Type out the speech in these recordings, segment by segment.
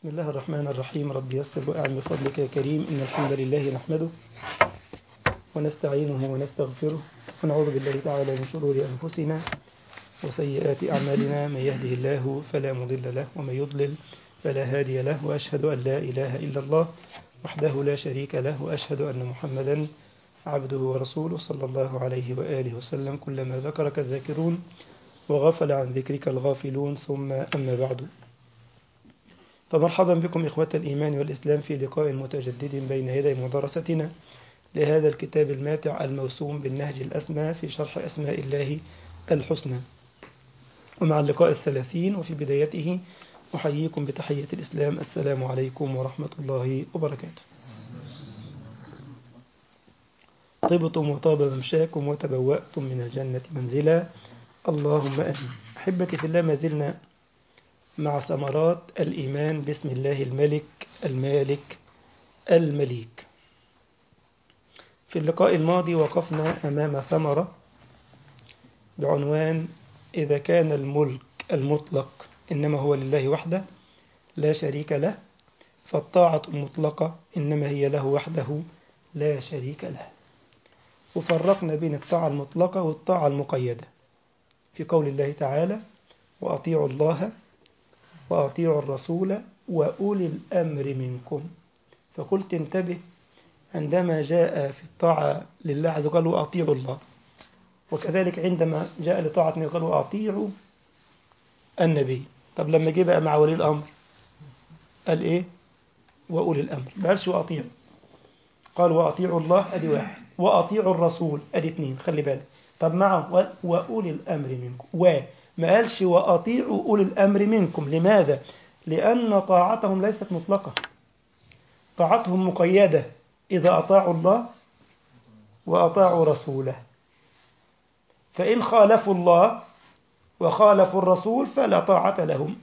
بسم الله الرحمن الرحيم رب يسر وأعن بفضلك يا كريم إن الحمد لله نحمده ونستعينه ونستغفره ونعوذ بالله تعالى من شرور أنفسنا وسيئات أعمالنا من يهده الله فلا مضل له ومن يضلل فلا هادي له وأشهد أن لا إله إلا الله وحده لا شريك له وأشهد أن محمدا عبده ورسوله صلى الله عليه وآله وسلم كلما ذكرك الذاكرون وغفل عن ذكرك الغافلون ثم أما بعد فمرحبا بكم إخوة الإيمان والإسلام في لقاء متجدد بين يدي مدرستنا لهذا الكتاب الماتع الموسوم بالنهج الأسمى في شرح أسماء الله الحسنى ومع اللقاء الثلاثين وفي بدايته أحييكم بتحية الإسلام السلام عليكم ورحمة الله وبركاته طبتم وطاب ممشاكم وتبوأتم من الجنة منزلا اللهم آمين أحبتي في الله ما زلنا مع ثمرات الإيمان باسم الله الملك المالك المليك في اللقاء الماضي وقفنا أمام ثمرة بعنوان إذا كان الملك المطلق إنما هو لله وحده لا شريك له فالطاعة المطلقة إنما هي له وحده لا شريك له وفرقنا بين الطاعة المطلقة والطاعة المقيدة في قول الله تعالى وأطيعوا الله وأطيعوا الرسول وأولي الأمر منكم فقلت انتبه عندما جاء في الطاعة لله عز وجل وأطيعوا الله وكذلك عندما جاء لطاعة النبي قال وأطيعوا النبي طب لما جه بقى مع ولي الأمر قال إيه وأولي الأمر ما قالش وأطيعوا قال وأطيعوا الله أدي واحد وأطيعوا الرسول أدي اثنين خلي بالك طب معه وأولي الأمر منكم و ما قالش وأطيعوا أولي الأمر منكم لماذا؟ لأن طاعتهم ليست مطلقة طاعتهم مقيدة إذا أطاعوا الله وأطاعوا رسوله فإن خالفوا الله وخالفوا الرسول فلا طاعة لهم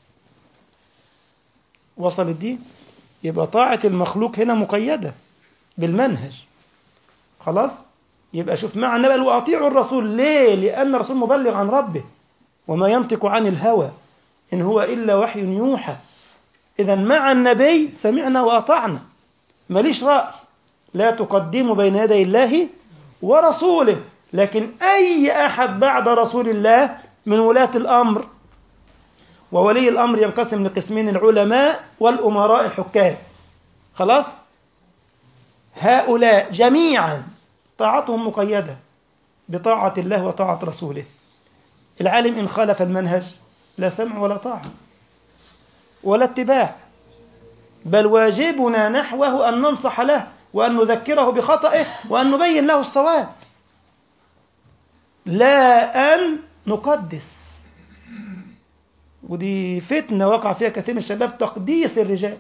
وصلت دي يبقى طاعة المخلوق هنا مقيدة بالمنهج خلاص يبقى شوف معنى بقى وأطيعوا الرسول ليه لأن الرسول مبلغ عن ربه وما ينطق عن الهوى إن هو إلا وحي يوحى إذا مع النبي سمعنا وأطعنا ماليش رأي لا تقدموا بين يدي الله ورسوله لكن أي أحد بعد رسول الله من ولاة الأمر وولي الأمر ينقسم لقسمين العلماء والأمراء الحكام خلاص هؤلاء جميعا طاعتهم مقيدة بطاعة الله وطاعة رسوله العالم إن خالف المنهج لا سمع ولا طاعة ولا اتباع بل واجبنا نحوه أن ننصح له وأن نذكره بخطئه وأن نبين له الصواب لا أن نقدس ودي فتنة وقع فيها كثير من الشباب تقديس الرجال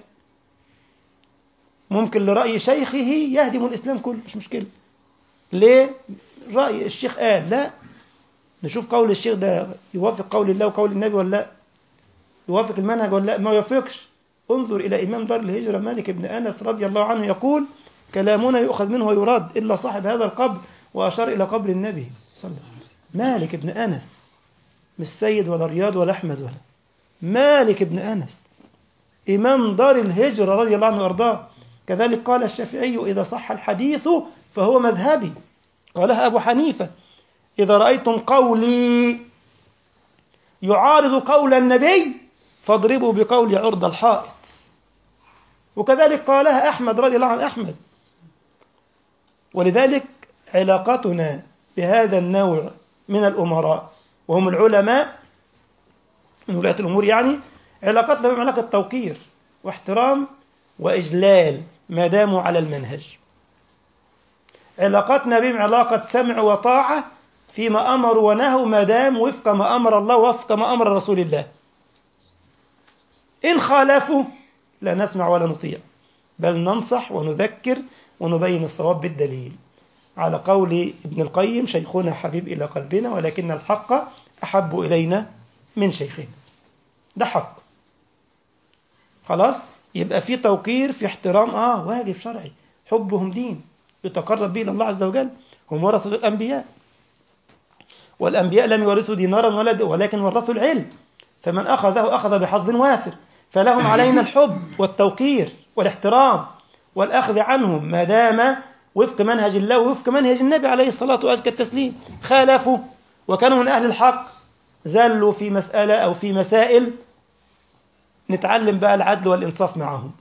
ممكن لرأي شيخه يهدم الإسلام كله مش مشكلة ليه؟ رأي الشيخ قال لا نشوف قول الشيخ ده يوافق قول الله وقول النبي ولا لا يوافق المنهج ولا لا ما يوافقش انظر إلى إمام دار الهجرة مالك بن أنس رضي الله عنه يقول كلامنا يؤخذ منه ويراد إلا صاحب هذا القبر وأشار إلى قبر النبي صلى الله عليه وسلم مالك بن أنس مش سيد ولا رياض ولا أحمد ولا مالك بن أنس إمام دار الهجرة رضي الله عنه وأرضاه كذلك قال الشافعي إذا صح الحديث فهو مذهبي قالها أبو حنيفة إذا رأيتم قولي يعارض قول النبي فاضربوا بقول عرض الحائط وكذلك قالها أحمد رضي الله عن أحمد ولذلك علاقتنا بهذا النوع من الأمراء وهم العلماء من ولاة الأمور يعني علاقتنا بهم علاقة توقير واحترام وإجلال ما داموا على المنهج علاقتنا بهم علاقة سمع وطاعة فيما أمروا ونهوا ما دام وفق ما أمر الله وفق ما أمر رسول الله إن خالفوا لا نسمع ولا نطيع بل ننصح ونذكر ونبين الصواب بالدليل على قول ابن القيم شيخنا حبيب إلى قلبنا ولكن الحق أحب إلينا من شيخنا ده حق خلاص يبقى في توقير في احترام آه واجب شرعي حبهم دين يتقرب به إلى الله عز وجل هم ورثة الأنبياء والأنبياء لم يورثوا دينارا ولا ولكن ورثوا العلم فمن أخذه أخذ بحظ وافر فلهم علينا الحب والتوقير والاحترام والأخذ عنهم ما دام وفق منهج الله ووفق منهج النبي عليه الصلاة وأزكى التسليم خالفوا وكانوا من أهل الحق زلوا في مسألة أو في مسائل نتعلم بقى العدل والإنصاف معهم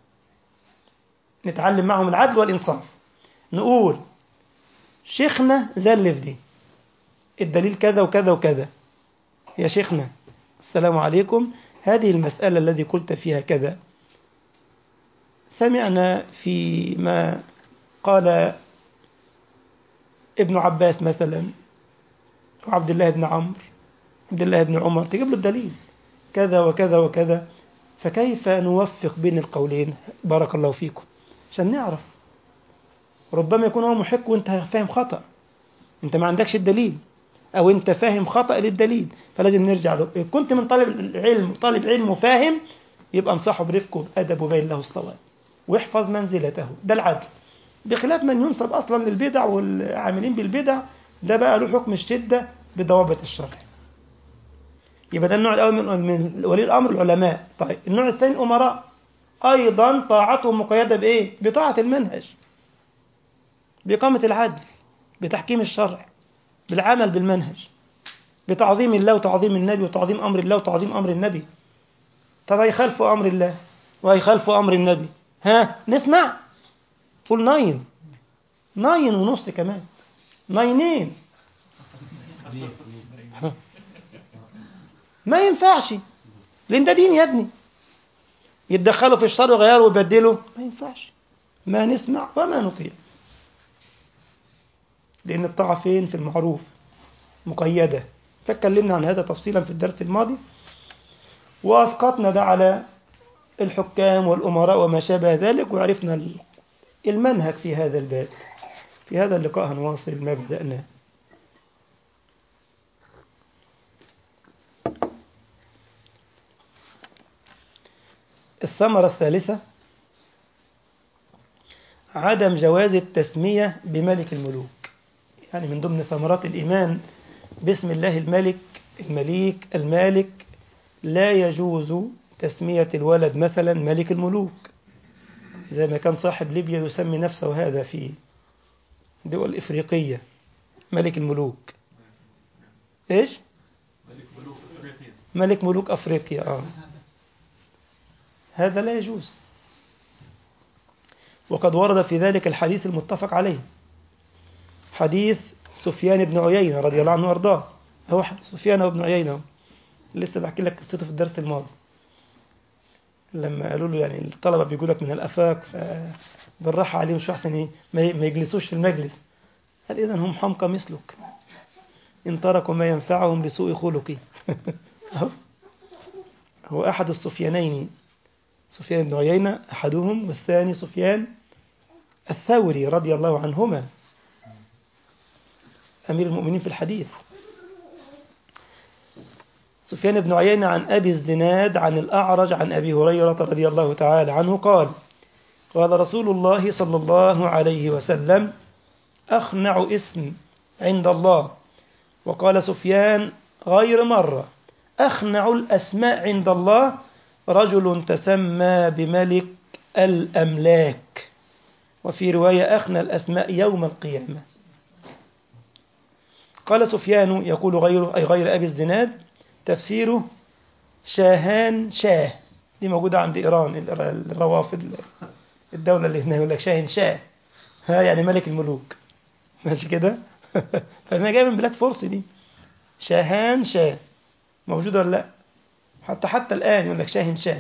نتعلم معهم العدل والإنصاف نقول شيخنا زل في دي الدليل كذا وكذا وكذا يا شيخنا السلام عليكم هذه المسألة الذي قلت فيها كذا سمعنا فيما قال ابن عباس مثلا وعبد الله بن عمرو عبد الله بن عمر تجيب له الدليل كذا وكذا وكذا فكيف نوفق بين القولين بارك الله فيكم عشان نعرف ربما يكون هو محق وانت فاهم خطأ انت ما عندكش الدليل او انت فاهم خطأ للدليل فلازم نرجع له إن كنت من طالب العلم طالب علم وفاهم يبقى انصحه برفق وبأدب وبين له الصواب واحفظ منزلته ده العدل بخلاف من ينسب اصلا للبدع والعاملين بالبدع ده بقى له حكم الشده بضوابط الشرع يبقى ده النوع الاول من من ولي الامر العلماء طيب النوع الثاني الامراء ايضا طاعتهم مقيده بايه بطاعه المنهج باقامه العدل بتحكيم الشرع بالعمل بالمنهج بتعظيم الله وتعظيم النبي وتعظيم امر الله وتعظيم امر النبي طب هيخالفوا امر الله وهيخالفوا امر النبي ها نسمع قول ناين ناين ونص كمان ناينين ما ينفعش لان ده دين يا ابني يتدخلوا في الشر ويغيروا ويبدلوا ما ينفعش ما نسمع وما نطيع لان الطاعه فين في المعروف مقيده فاتكلمنا عن هذا تفصيلا في الدرس الماضي واسقطنا ده على الحكام والامراء وما شابه ذلك وعرفنا المنهج في هذا الباب في هذا اللقاء هنواصل ما بدأناه الثمرة الثالثة عدم جواز التسمية بملك الملوك يعني من ضمن ثمرات الإيمان باسم الله الملك المليك المالك لا يجوز تسمية الولد مثلا ملك الملوك زي ما كان صاحب ليبيا يسمي نفسه هذا في دول إفريقية ملك الملوك إيش؟ ملك ملوك افريقيا ملك ملوك أفريقيا آه. هذا لا يجوز وقد ورد في ذلك الحديث المتفق عليه حديث سفيان بن عيينة رضي الله عنه وارضاه هو سفيان بن عيينة لسه بحكي لك قصته في الدرس الماضي لما قالوا له يعني الطلبة بيجوا لك من الآفاق فبالراحة عليهم شو أحسن إيه ما ما يجلسوش في المجلس قال إذا هم حمقى مثلك إن تركوا ما ينفعهم لسوء خلقي أهو. هو أحد السفيانين سفيان بن عيينة أحدهم والثاني سفيان الثوري رضي الله عنهما أمير المؤمنين في الحديث سفيان بن عيينة عن أبي الزناد عن الأعرج عن أبي هريرة رضي الله تعالى عنه قال قال رسول الله صلى الله عليه وسلم أخنع اسم عند الله وقال سفيان غير مرة أخنع الأسماء عند الله رجل تسمى بملك الأملاك وفي رواية أخنى الأسماء يوم القيامة قال سفيان يقول غيره أي غير أبي الزناد تفسيره شاهان شاه دي موجودة عند إيران الروافد الدولة اللي هنا يقول لك شاهن شاه ها يعني ملك الملوك ماشي كده فما جاي من بلاد فرس دي شاهان شاه موجودة ولا لا حتى حتى الآن يقول لك شاهن شاه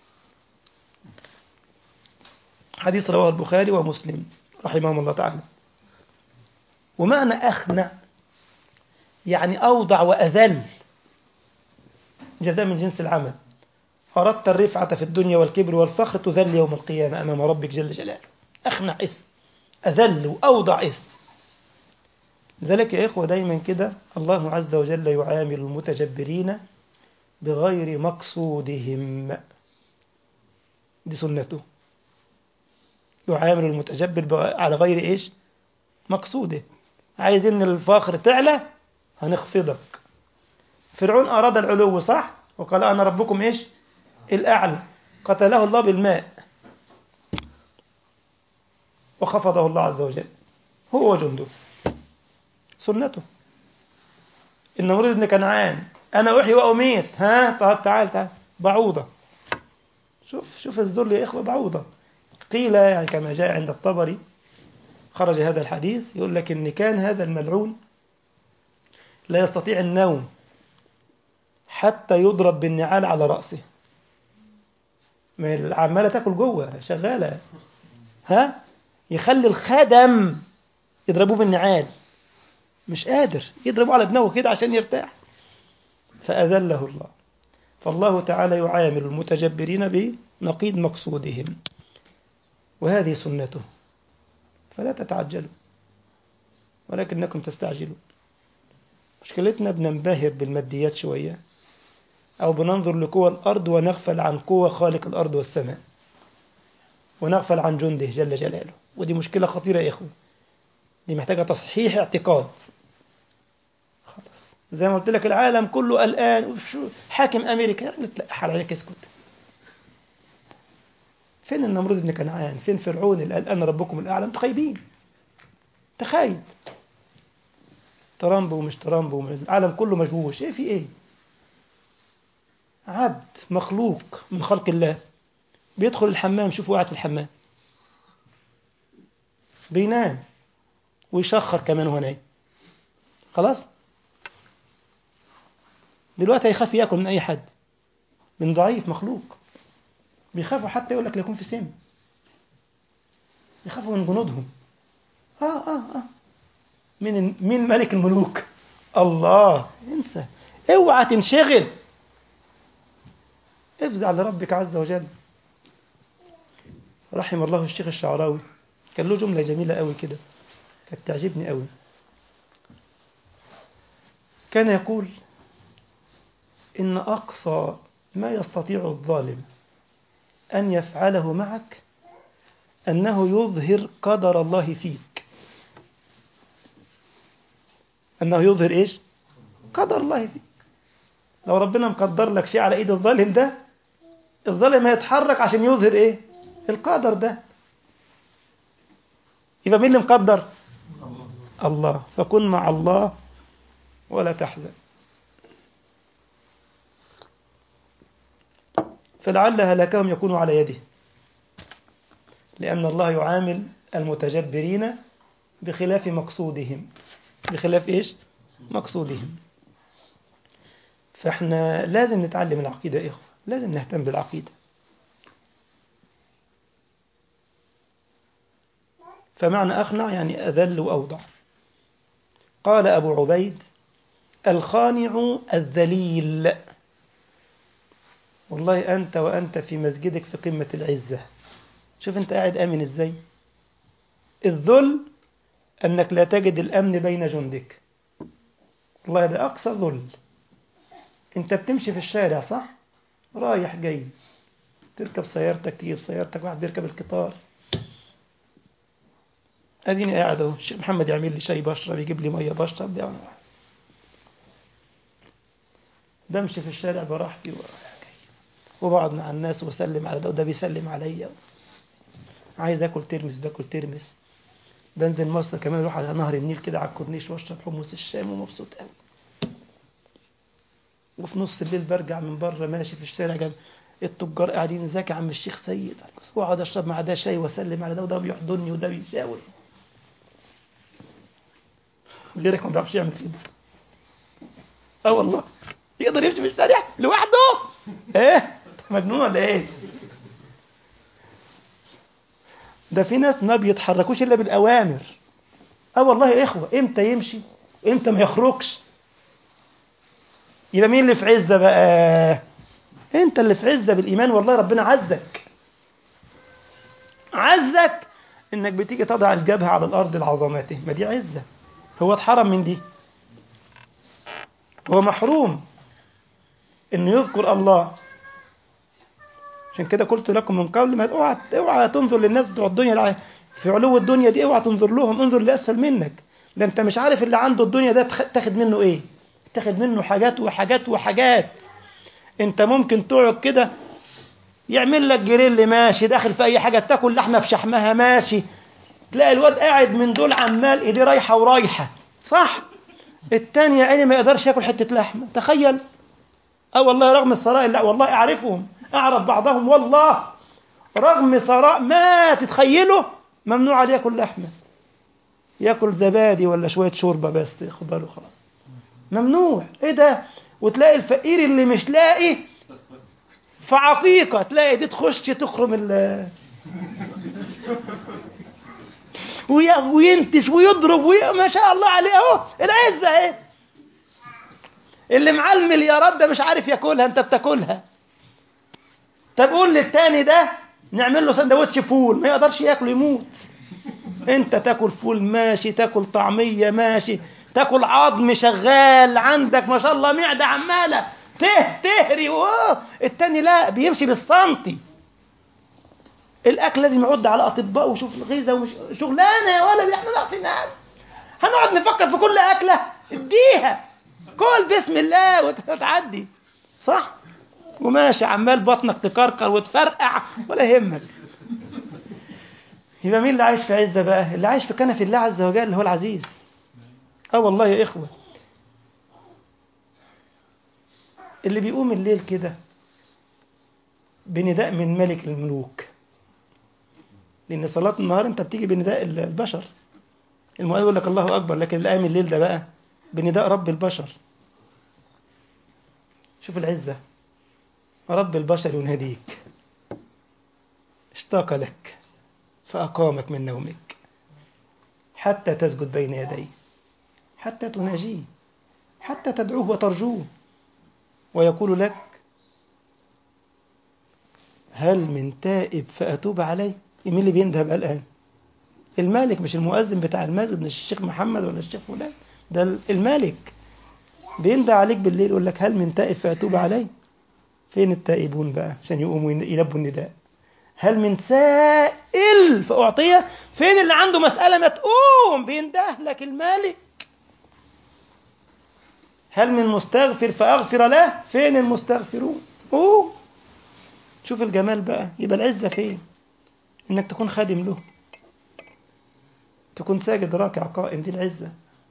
حديث رواه البخاري ومسلم رحمهم الله تعالى ومعنى أخنع يعني أوضع وأذل جزاء من جنس العمل أردت الرفعة في الدنيا والكبر والفخر تذل يوم القيامة أمام ربك جل جلاله أخنع اسم أذل وأوضع اسم لذلك يا إخوة دايما كده الله عز وجل يعامل المتجبرين بغير مقصودهم دي سنته يعامل المتجبر على غير إيش مقصوده عايز إن الفخر تعلى هنخفضك فرعون أراد العلو صح وقال أنا ربكم إيش الأعلى قتله الله بالماء وخفضه الله عز وجل هو وجنده سنته النمرود بن كنعان أنا أحيي وأميت ها طب تعال تعال بعوضة شوف شوف الذل يا إخوة بعوضة قيل يعني كما جاء عند الطبري خرج هذا الحديث يقول لك إن كان هذا الملعون لا يستطيع النوم حتى يضرب بالنعال على رأسه ما عمالة تاكل جوه شغالة ها يخلي الخدم يضربوه بالنعال مش قادر يضربوا على دماغه كده عشان يرتاح فأذله الله فالله تعالى يعامل المتجبرين بنقيض مقصودهم وهذه سنته فلا تتعجلوا ولكنكم تستعجلون مشكلتنا بننبهر بالماديات شوية أو بننظر لقوى الأرض ونغفل عن قوى خالق الأرض والسماء ونغفل عن جنده جل جلاله ودي مشكلة خطيرة يا إخوة دي محتاجة تصحيح اعتقاد خلاص زي ما قلت لك العالم كله قلقان حاكم أمريكا يا ابني تلقح عليك اسكت فين النمرود بن كنعان فين فرعون اللي قال أنا ربكم الأعلى انتوا خايبين تخيل ترامب ومش ترامب العالم كله مجوش ايه في ايه عبد مخلوق من خلق الله بيدخل الحمام شوفوا قاعد في الحمام بينام ويشخر كمان وهو نايم خلاص دلوقتي هيخاف ياكل من اي حد من ضعيف مخلوق بيخافوا حتى يقول لك لا يكون في سم يخافوا من جنودهم اه اه اه مين مين ملك الملوك الله انسى اوعى تنشغل افزع لربك عز وجل رحم الله الشيخ الشعراوي كان له جملة جميلة قوي كده كانت تعجبني قوي كان يقول إن أقصى ما يستطيع الظالم أن يفعله معك أنه يظهر قدر الله فيك أنه يظهر إيش قدر الله فيك لو ربنا مقدر لك شيء على إيد الظالم ده الظالم هيتحرك عشان يظهر إيه القدر ده يبقى مين اللي مقدر الله فكن مع الله ولا تحزن فلعل هلاكهم يكون على يده لأن الله يعامل المتجبرين بخلاف مقصودهم بخلاف إيش مقصودهم فإحنا لازم نتعلم العقيدة يا إخوة لازم نهتم بالعقيدة فمعنى أخنع يعني أذل وأوضع قال أبو عبيد الخانع الذليل والله أنت وأنت في مسجدك في قمة العزة شوف أنت قاعد آمن إزاي الذل أنك لا تجد الأمن بين جندك والله ده أقصى ذل أنت بتمشي في الشارع صح رايح جاي تركب سيارتك تجيب سيارتك واحد بيركب القطار اديني قاعد اهو الشيخ محمد يعمل لي شاي بشرب يجيب لي ميه بشرب ده بمشي في الشارع براحتي وبقعد مع الناس وبسلم على ده وده بيسلم عليا عايز اكل ترمس باكل ترمس بنزل مصر كمان اروح على نهر النيل كده على الكورنيش واشرب حمص الشام ومبسوط قوي وفي نص الليل برجع من بره ماشي في الشارع جنب التجار قاعدين ازيك يا عم الشيخ سيد واقعد اشرب مع ده شاي واسلم على ده وده بيحضني وده بيشاور غيرك ما بيعرفش يعمل كده اه والله يقدر يمشي في الشارع لوحده ايه مجنون ولا ايه ده في ناس ما بيتحركوش الا بالاوامر اه والله يا اخوه امتى يمشي امتى ما يخرجش يبقى مين اللي في عزه بقى انت اللي في عزه بالايمان والله ربنا عزك عزك انك بتيجي تضع الجبهه على الارض لعظمته ما دي عزه هو اتحرم من دي هو محروم انه يذكر الله عشان كده قلت لكم من قبل ما اوعى اوعى تنظر للناس بتوع الدنيا في علو الدنيا دي اوعى تنظر لهم انظر لاسفل منك ده انت مش عارف اللي عنده الدنيا ده تاخد منه ايه تاخد منه حاجات وحاجات وحاجات انت ممكن تقعد كده يعمل لك جريل ماشي داخل في اي حاجه تاكل لحمه بشحمها ماشي تلاقي الواد قاعد من دول عمال ايديه رايحه ورايحه صح التاني يا عيني ما يقدرش ياكل حته لحمه تخيل اه والله رغم الثراء لا والله اعرفهم اعرف بعضهم والله رغم ثراء ما تتخيله ممنوع عليه ياكل لحمه ياكل زبادي ولا شويه شوربه بس خضار وخلاص ممنوع ايه ده وتلاقي الفقير اللي مش لاقي في عقيقه تلاقي دي تخش تخرم ال وي- وينتش ويضرب وي... ما شاء الله عليه اهو العزه اهي اللي معاه المليارات ده مش عارف ياكلها انت بتاكلها طب قول للتاني ده نعمل له سندوتش فول ما يقدرش ياكل يموت انت تاكل فول ماشي تاكل طعميه ماشي تاكل عظم شغال عندك ما شاء الله معده عماله ته تهري واه التاني لا بيمشي بالسنتي الاكل لازم يعد على اطباء وشوف الغذاء ومش شغلانه يا ولد احنا ناقصين أكل. هنقعد نفكر في كل اكله اديها كل بسم الله وتعدي صح وماشي عمال بطنك تكركر وتفرقع ولا يهمك يبقى مين اللي عايش في عزه بقى اللي عايش في كنف الله عز وجل اللي هو العزيز اه والله يا اخوه اللي بيقوم الليل كده بنداء من ملك الملوك لان صلاه النهار انت بتيجي بنداء البشر المؤذن يقول لك الله اكبر لكن اللي قايم الليل ده بقى بنداء رب البشر شوف العزه رب البشر يناديك اشتاق لك فأقامك من نومك حتى تسجد بين يديه حتى تناجيه حتى تدعوه وترجوه ويقول لك هل من تائب فأتوب عليه مين اللي بيندهب الآن المالك مش المؤذن بتاع المسجد مش الشيخ محمد ولا الشيخ فلان ده المالك بيندى عليك بالليل يقول لك هل من تائب فأتوب عليه فين التائبون بقى عشان يقوموا يلبوا النداء هل من سائل فأعطيه فين اللي عنده مسألة ما تقوم بينده لك المالك هل من مستغفر فأغفر له فين المستغفرون قوم شوف الجمال بقى يبقى العزة فين انك تكون خادم له تكون ساجد راكع قائم دي العزة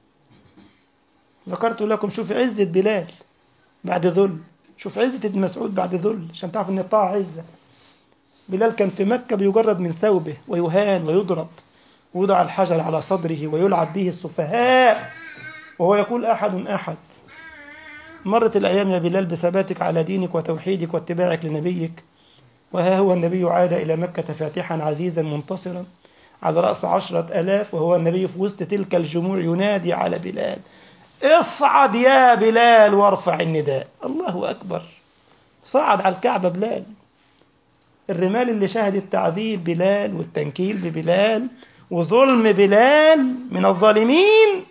ذكرت لكم شوف عزة بلال بعد ذل شوف عزة ابن مسعود بعد ذل عشان تعرف ان الطاعة عزة بلال كان في مكة بيجرد من ثوبه ويهان ويضرب ويوضع الحجر على صدره ويلعب به السفهاء وهو يقول أحد أحد مرت الأيام يا بلال بثباتك على دينك وتوحيدك واتباعك لنبيك وها هو النبي عاد إلى مكة فاتحا عزيزا منتصرا على رأس عشرة ألاف وهو النبي في وسط تلك الجموع ينادي على بلال اصعد يا بلال وارفع النداء الله أكبر صعد على الكعبة بلال الرمال اللي شهدت تعذيب بلال والتنكيل ببلال وظلم بلال من الظالمين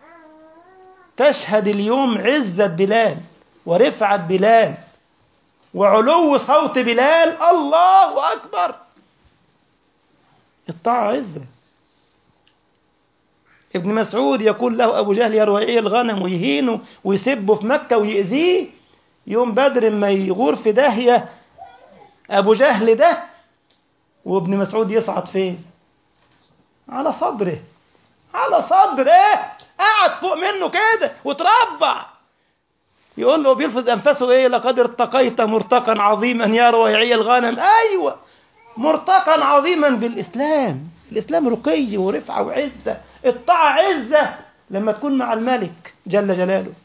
تشهد اليوم عزة بلال ورفعة بلال وعلو صوت بلال الله أكبر الطاعة عزة ابن مسعود يقول له أبو جهل يا روعي الغنم ويهينه ويسبه في مكة ويأذيه يوم بدر ما يغور في داهية أبو جهل ده وابن مسعود يصعد فين على صدره على صدره قعد فوق منه كده وتربع يقول له بيلفظ أنفاسه إيه لقد ارتقيت مرتقا عظيما يا رويعي الغنم أيوة مرتقا عظيما بالإسلام الإسلام رقي ورفعة وعزة الطاعة عزة لما تكون مع الملك جل جلاله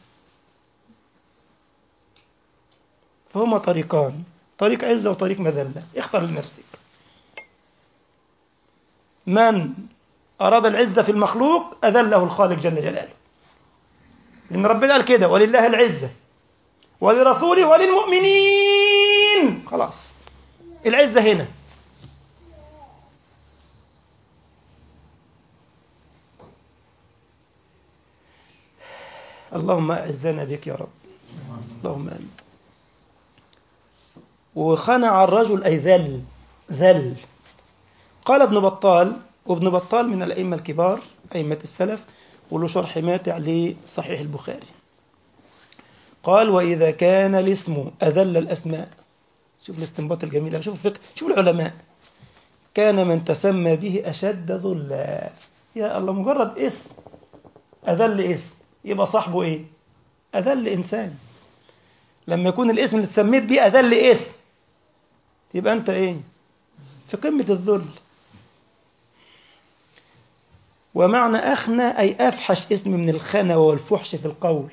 فهما طريقان طريق عزة وطريق مذلة اختر لنفسك من أراد العزة في المخلوق أذله الخالق جل جلاله لأن ربنا قال كده ولله العزة ولرسوله وللمؤمنين خلاص العزة هنا اللهم أعزنا بك يا رب اللهم آمين وخنع الرجل أي ذل ذل قال ابن بطال وابن بطال من الأئمة الكبار أئمة السلف وله شرح ماتع لصحيح البخاري قال وإذا كان الاسم أذل الأسماء شوف الاستنباط الجميل أوي. شوف الفقه شوف العلماء كان من تسمى به أشد ذلا يا الله مجرد اسم أذل اسم يبقى صاحبه إيه أذل إنسان لما يكون الاسم اللي اتسميت بيه أذل اسم يبقى أنت إيه في قمة الذل ومعنى أخنى أي أفحش اسم من الخنا والفحش في القول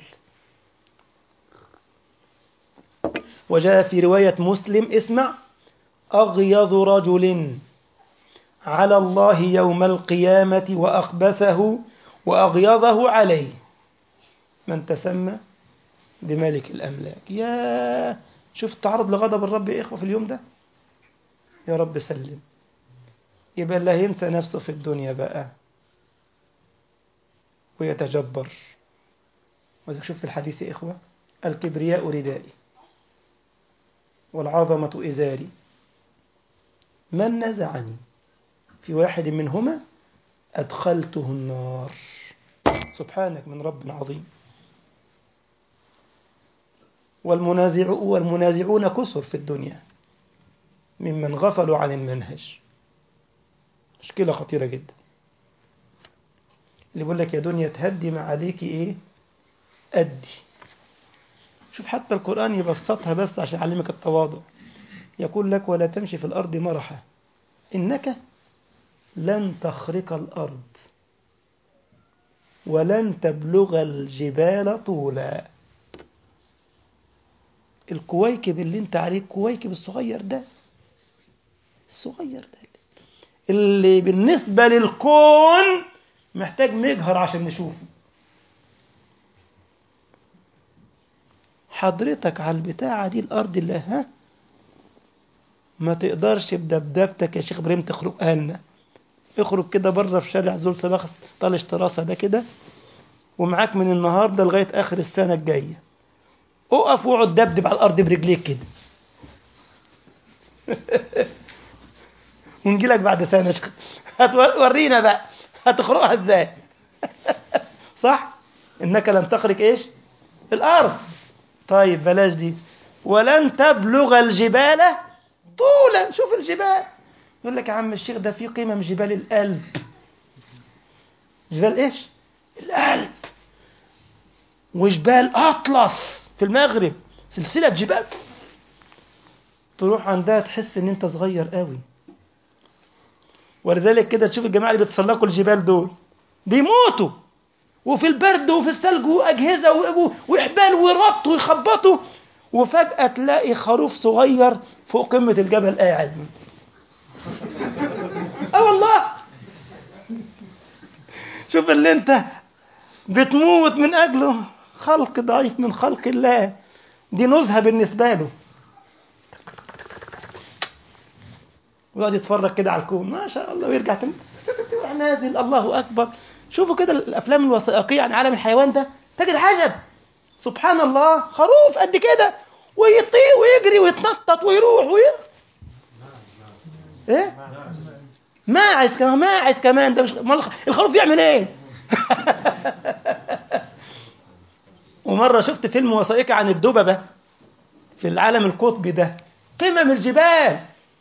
وجاء في رواية مسلم اسمع أغيظ رجل على الله يوم القيامة وأخبثه وأغيظه عليه من تسمى بملك الأملاك يا شوف تعرض لغضب الرب يا إخوة في اليوم ده يا رب سلم يبقى اللي هينسى نفسه في الدنيا بقى ويتجبر وشوف في الحديث يا إخوة الكبرياء ردائي والعظمة إزاري من نزعني في واحد منهما أدخلته النار سبحانك من رب عظيم والمنازع والمنازعون كثر في الدنيا ممن غفلوا عن المنهج مشكلة خطيرة جدا اللي بيقول لك يا دنيا تهدي ما عليك ايه أدي شوف حتى القرآن يبسطها بس عشان يعلمك التواضع يقول لك ولا تمشي في الأرض مرحا إنك لن تخرق الأرض ولن تبلغ الجبال طولا الكويكب اللي انت عليه الكويكب الصغير ده الصغير ده اللي بالنسبة للكون محتاج مجهر عشان نشوفه حضرتك على البتاعة دي الأرض اللي ها ما تقدرش بدبدبتك يا شيخ ابراهيم تخرقها لنا اخرج كده بره في شارع زول سباخ طالش تراسة ده كده ومعاك من النهارده لغاية آخر السنة الجاية اقف واقعد دبدب على الأرض برجليك كده ونجي لك بعد سنة شيخ هتورينا بقى هتخرقها ازاي صح انك لن تخرق ايش الارض طيب بلاش دي ولن تبلغ الجبال طولا شوف الجبال يقول لك يا عم الشيخ ده في قيمه من جبال القلب جبال ايش القلب وجبال اطلس في المغرب سلسله جبال تروح عندها تحس ان انت صغير قوي ولذلك كده تشوف الجماعه اللي بيتسلقوا الجبال دول بيموتوا وفي البرد وفي الثلج واجهزه وحبال وربط ويخبطوا وفجاه تلاقي خروف صغير فوق قمه الجبل قاعد اه والله شوف اللي انت بتموت من اجله خلق ضعيف من خلق الله دي نزهه بالنسبه له ويقعد يتفرج كده على الكون ما شاء الله ويرجع تاني يروح نازل الله اكبر شوفوا كده الافلام الوثائقيه عن عالم الحيوان ده تجد عجب سبحان الله خروف قد كده ويطيق ويجري ويتنطط ويروح وي... ايه ماعز كمان ماعز كمان ده مش الخروف يعمل ايه ومره شفت فيلم وثائقي عن الدببه في العالم القطبي ده قمم الجبال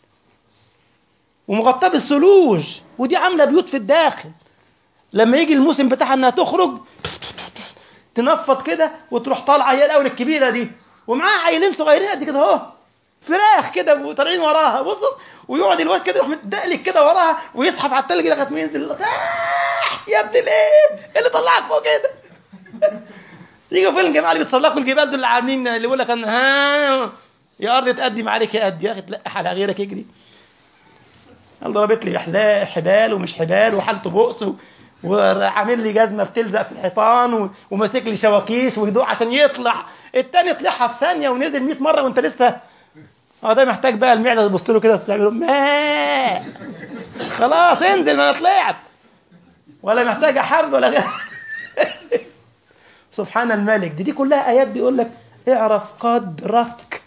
ومغطاه بالثلوج ودي عامله بيوت في الداخل لما يجي الموسم بتاعها انها تخرج تنفض كده وتروح طالعه هي الاول الكبيره دي ومعاها عيلين صغيرين قد كده اهو فراخ كده وطالعين وراها بص ويقعد الواد كده يروح متدقلك كده وراها ويزحف على التلج لغايه ما ينزل تحت يا ابن الايه اللي طلعك فوق كده يجوا فين الجماعه اللي بيتسلقوا الجبال دول اللي عاملين اللي يقول لك انا ها يا ارض تقدم عليك يا قد يا اخي تلقح على غيرك يجري ضربت لي حلا حبال ومش حبال وحالته بؤس وعامل لي جزمه بتلزق في الحيطان وماسك لي شواكيش وهدوء عشان يطلع التاني طلعها في ثانيه ونزل 100 مره وانت لسه اه ده محتاج بقى المعده تبص له كده وتعمل له ما خلاص انزل ما انا طلعت ولا محتاجه حبل ولا غير سبحان الملك دي دي كلها ايات بيقول لك اعرف قدرك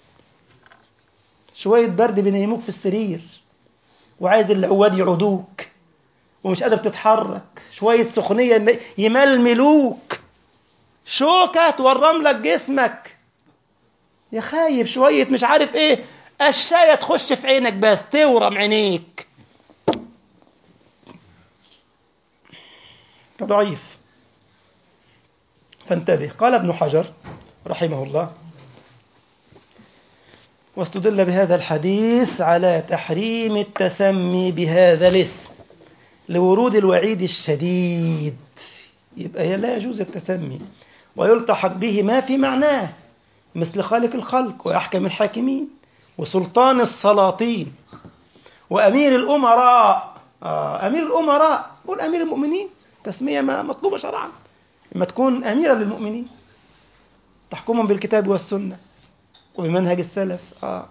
شويه برد بينيموك في السرير وعايز العواد يعودوك ومش قادر تتحرك شوية سخونية يململوك شوكة تورم لك جسمك يا خايف شوية مش عارف ايه الشاية تخش في عينك بس تورم عينيك أنت ضعيف فانتبه قال ابن حجر رحمه الله واستدل بهذا الحديث على تحريم التسمي بهذا الاسم لورود الوعيد الشديد يبقى لا يجوز التسمي ويلتحق به ما في معناه مثل خالق الخلق وأحكم الحاكمين وسلطان السلاطين وأمير الأمراء آه أمير الأمراء قول أمير المؤمنين تسمية ما مطلوبة شرعا لما تكون أميرا للمؤمنين تحكمهم بالكتاب والسنة وبمنهج السلف آه.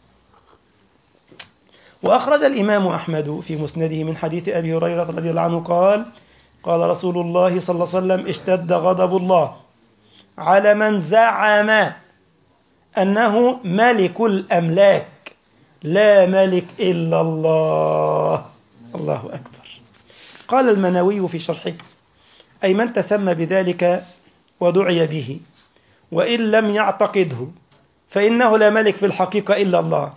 وأخرج الإمام أحمد في مسنده من حديث أبي هريرة رضي الله عنه قال قال رسول الله صلى الله عليه وسلم اشتد غضب الله على من زعم أنه ملك الأملاك لا ملك إلا الله الله أكبر قال المنوي في شرحه أي من تسمى بذلك ودعي به وإن لم يعتقده فإنه لا ملك في الحقيقة إلا الله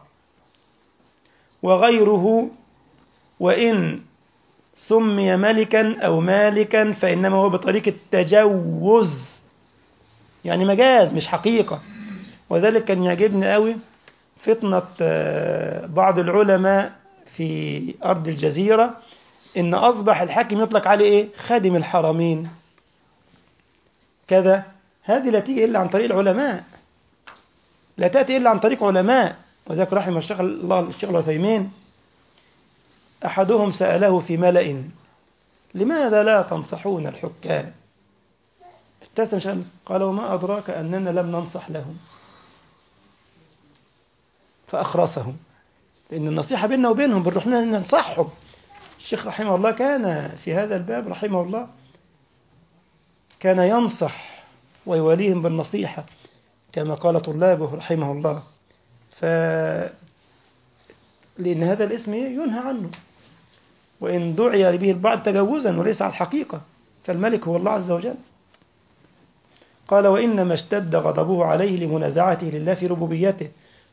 وغيره وإن سمي ملكا أو مالكا فإنما هو بطريق التجوز يعني مجاز مش حقيقة وذلك كان يعجبني قوي فطنة بعض العلماء في أرض الجزيرة إن أصبح الحاكم يطلق عليه إيه؟ خادم الحرمين كذا هذه لا تيجي إلا عن طريق العلماء لا تأتي إلا عن طريق علماء وذلك رحم الشيخ الله الشيخ العثيمين أحدهم سأله في ملأ لماذا لا تنصحون الحكام ابتسم شأن قال وما أدراك أننا لم ننصح لهم فأخرسهم لأن النصيحة بيننا وبينهم بنروح ننصحهم الشيخ رحمه الله كان في هذا الباب رحمه الله كان ينصح ويواليهم بالنصيحة كما قال طلابه رحمه الله ف لأن هذا الاسم ينهى عنه وإن دعي به البعض تجوزا وليس على الحقيقة فالملك هو الله عز وجل قال وإنما اشتد غضبه عليه لمنازعته لله في ربوبيته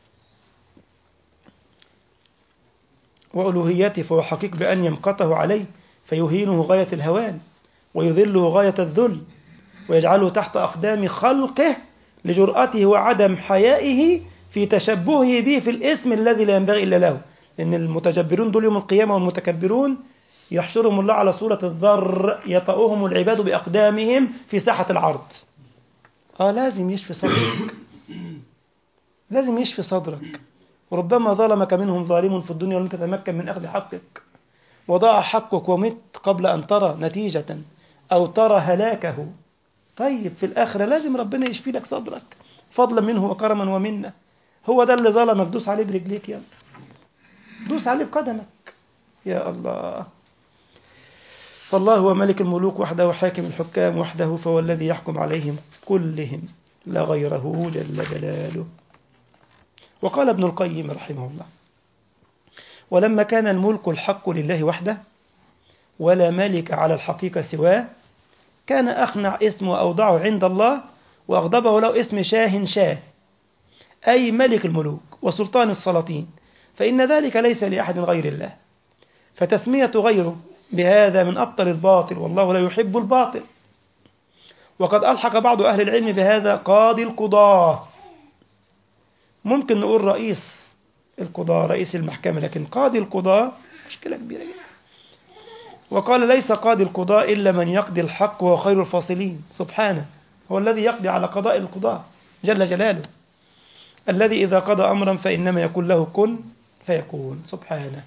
وألوهيته فهو حقيق بأن يمقته عليه فيهينه غاية الهوان ويذله غاية الذل ويجعله تحت أقدام خلقه لجرأته وعدم حيائه في تشبهه به في الاسم الذي لا ينبغي إلا له لأن المتجبرون دول يوم القيامة والمتكبرون يحشرهم الله على صورة الذر يطأهم العباد بأقدامهم في ساحة العرض آه لازم يشفي صدرك لازم يشفي صدرك وربما ظلمك منهم ظالم في الدنيا ولم تتمكن من أخذ حقك وضاع حقك ومت قبل أن ترى نتيجة أو ترى هلاكه طيب في الآخرة لازم ربنا يشفي لك صدرك فضلا منه وكرما ومنه هو ده اللي ظلمك دوس عليه برجليك يلا دوس عليه بقدمك يا الله فالله هو ملك الملوك وحده حاكم الحكام وحده فهو الذي يحكم عليهم كلهم لا غيره جل جلاله وقال ابن القيم رحمه الله ولما كان الملك الحق لله وحده ولا ملك على الحقيقة سواه كان أخنع اسم وأوضعه عند الله وأغضبه له اسم شاه شاه أي ملك الملوك وسلطان السلاطين فإن ذلك ليس لأحد غير الله فتسمية غيره بهذا من أبطل الباطل والله لا يحب الباطل وقد ألحق بعض أهل العلم بهذا قاضي القضاة ممكن نقول رئيس القضاة رئيس المحكمة لكن قاضي القضاة مشكلة كبيرة جدا وقال ليس قاضي القضاء إلا من يقضي الحق وهو خير الفاصلين سبحانه هو الذي يقضي على قضاء القضاة جل جلاله الذي إذا قضى أمرا فإنما يقول له كن فيكون سبحانه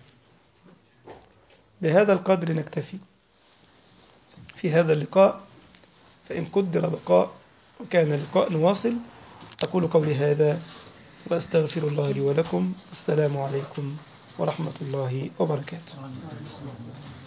بهذا القدر نكتفي في هذا اللقاء فإن قدر بقاء وكان اللقاء نواصل أقول قولي هذا وأستغفر الله لي ولكم السلام عليكم ورحمة الله وبركاته